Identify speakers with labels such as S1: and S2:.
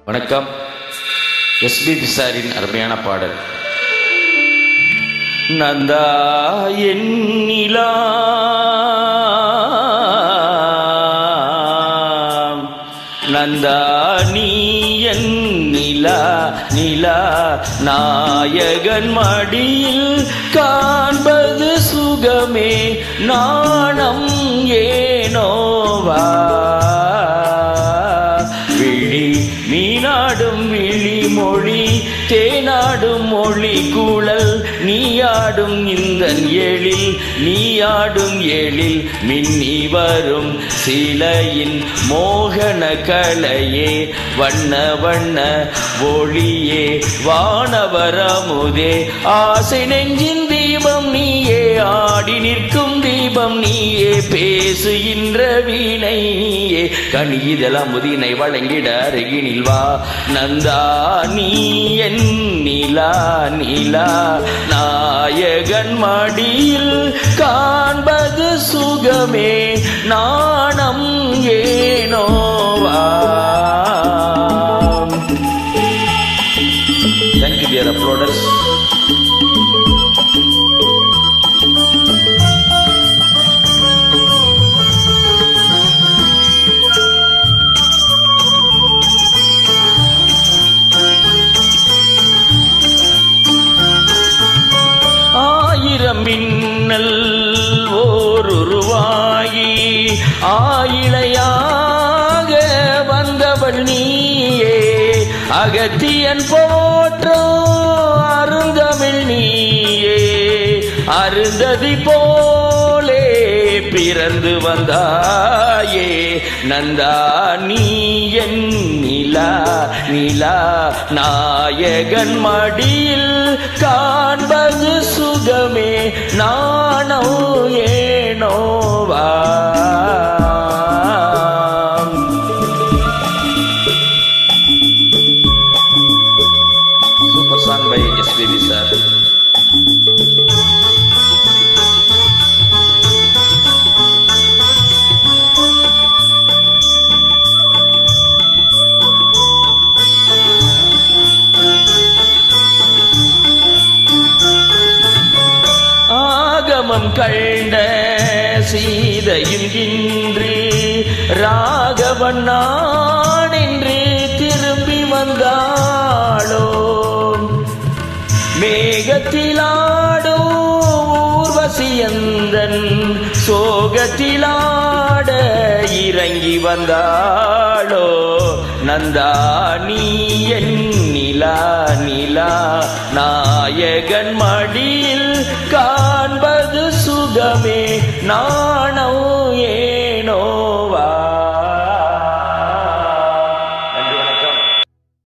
S1: வணக்கம் எஸ்பி பிசாரின் அருமையான பாடல் நந்தா எண்ணிலா நந்தா நீ என் நிலா நிலா நாயகன் மடியில் காண்பது சுகமே நாணம் ஏனோவா விழி மீனாடும் விழி மொழி தேனாடும் மொழி கூழல் நீயாடும் இந்த எழில் நீயாடும் எழில் மின்னி வரும் சிலையின் மோகன கலையே வண்ண வண்ண ஒளியே வானவரமுதே ஆசை நெஞ்சின் தீபம் நீயே ஆடி நிற்கும் தீபம் நீயே பேசுகின்ற வீணை நீயே கணிதெல்லாம் முதினை வழங்கிட அருகினில் வா நந்தா நீ என் நிலா நிலா நாயகன் மடியில் காண்பது சுகமே நாணம் ஏனோவா தேங்க்யூ டியர் அப்லோடர்ஸ் ஆயிரம் மின்னல் ஓருருவாயி ஆயிழையாக வந்தவள் நீயே அகத்தியன் போற்றோ அருந்தமிழ் நீயே அருந்ததி போலே பிறந்து வந்தாயே நந்தா நீ என் நிலா நிலா நாயகன் மடியில் காண்பது சுகமே நாணோ ஏனோவா super song by SPB sir ஆகமம் கண்ட சீதையும் இன்று ராகவன் நான் என்று திரும்பி வந்தாளோ மேகத்திலாடோ ஊர்வசியந்தன் சோகத்திலாட இறங்கி வந்தாளோ நந்தா நீ என் நிலா நிலா நாயகன் மடியில் காண்பது சுகமே நான்